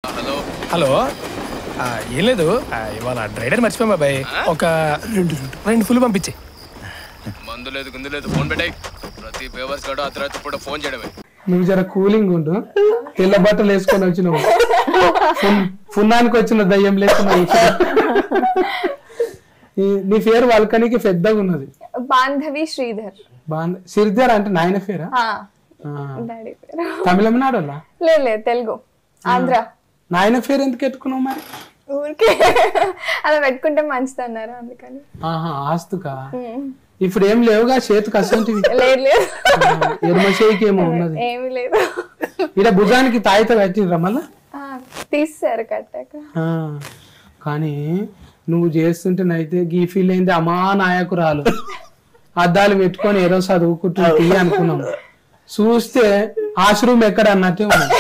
Hello hello ఆ, ఏం లేదు ఆ, ఇవాళ డ్రైడర్ మర్చిపోయాం బాబాయ్ ఒక రెండు రెండు ఫుల్ పంపించి మందు లేదు గుందు లేదు ఫోన్ పెట్టాయి ప్రతి పేవర్స్ గడు అర్ధరాత్రి పూట ఫోన్ చేయడమే నువ్వు జర కూలింగ్ ఉండు తెల్ల బట్టలు వేసుకొని వచ్చినావు ఫున్- ఫున్నానికి వచ్చిన దయ్యం లేకుండా నీ పేరు వాళ్ళకనికి పెద్దగా ఉన్నది బాంధవి శ్రీధర్ బాగుంది సిరిద్దర్ అంటే నాయన పేరా ఆ, ఆ. డాడీ పేరు తమిళనాడులా లేదు లేదు తెలుగు ఆంధ్ర నాయన పేరు ఎందుకు ఎట్టుకున్నావు మరి ఊరికే అలా పెట్టుకుంటే మంచిది అన్నారు అందుకని ఆహా ఆస్తుకా ఇప్పుడు ఏం లేవుగా చేతికి అసంటివి లేదు లేదు ఎడమ చేయికి ఏమో ఉన్నది ఏమీ లేదు ఇక్కడ భుజానికి తాయిత కట్టిర్రా మళ్ళా ఆ, తీసేశారు కట్టాక ఆ, కానీ నువ్వు చేస్తుంటేనైతే గీ ఫీల్ అయింది అమ్మా నాయకురాలు అద్దాలు పెట్టుకొని ఏదో చదువుకుంటుంది అనుకున్నాం చూస్తే ఆశ్రమం ఎక్కడ అన్నట్టే ఉంది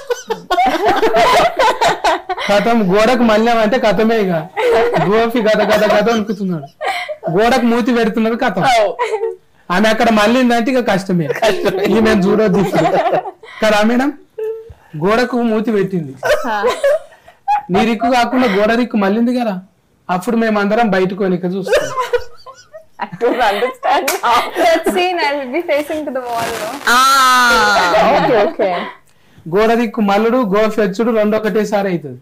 కథం గోడకు మళ్ళామంటే కథమే ఇక గోపి గద గద గద అనుకుతున్నాడు గోడకు మూతి పెడుతున్నది కథం ఆమె అక్కడ మళ్ళీందంటే ఇక కష్టమే ఈమె చూడొద్దు ఇప్పుడు. కదా మేడం గోడకు మూతి పెట్టింది నీ దిక్కు కాకుండా గోడ దిక్కు మళ్ళింది కదా అప్పుడు మేమందరం బయటకు వెనక చూస్తాం I don't understand now. That scene I will be facing to the wall. No? Ah, okay, okay. గోడ దిక్కు మల్లుడు గో ఫెచ్చుడు రెండు ఒకటేసారి అవుతుంది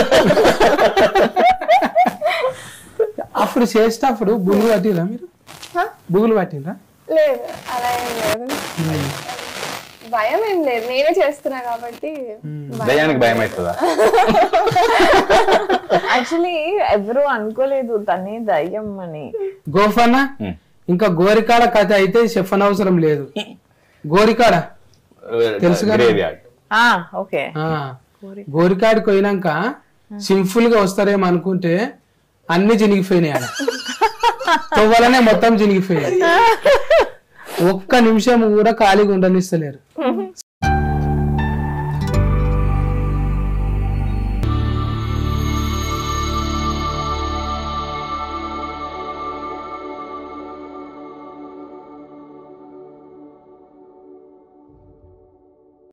అప్పుడు చేసేటప్పుడు బుగులు పట్టిరా మీరు Huh? బుగులు పట్టిండ్రా లేదు అలా ఏం లేదు భయం ఏం లేదు నేనే చేస్తున్నా కాబట్టి దయ్యానికి భయం అవుతుందా యాక్చువల్లీ ఎవరు అనుకోలేదు తనే దయ్యం అని గోఫన్న Hmm. ఇంకా గోరికాడ కథ అయితే చెప్పనవసరం లేదు గోరికాడ తెలుసు కదా? గ్రేవ్ యార్డ్ ఆ ఓకే ఆ, గోరికాడికి పోయినాక సింపుల్ గా వస్తారేమో అనుకుంటే అన్ని చినిగిపోయినాయి ఆడ తవ్వాలనే మొత్తం చినిగిపోయాయి ఒక్క నిమిషం కూడా ఖాళీగా ఉండనిస్తలేరు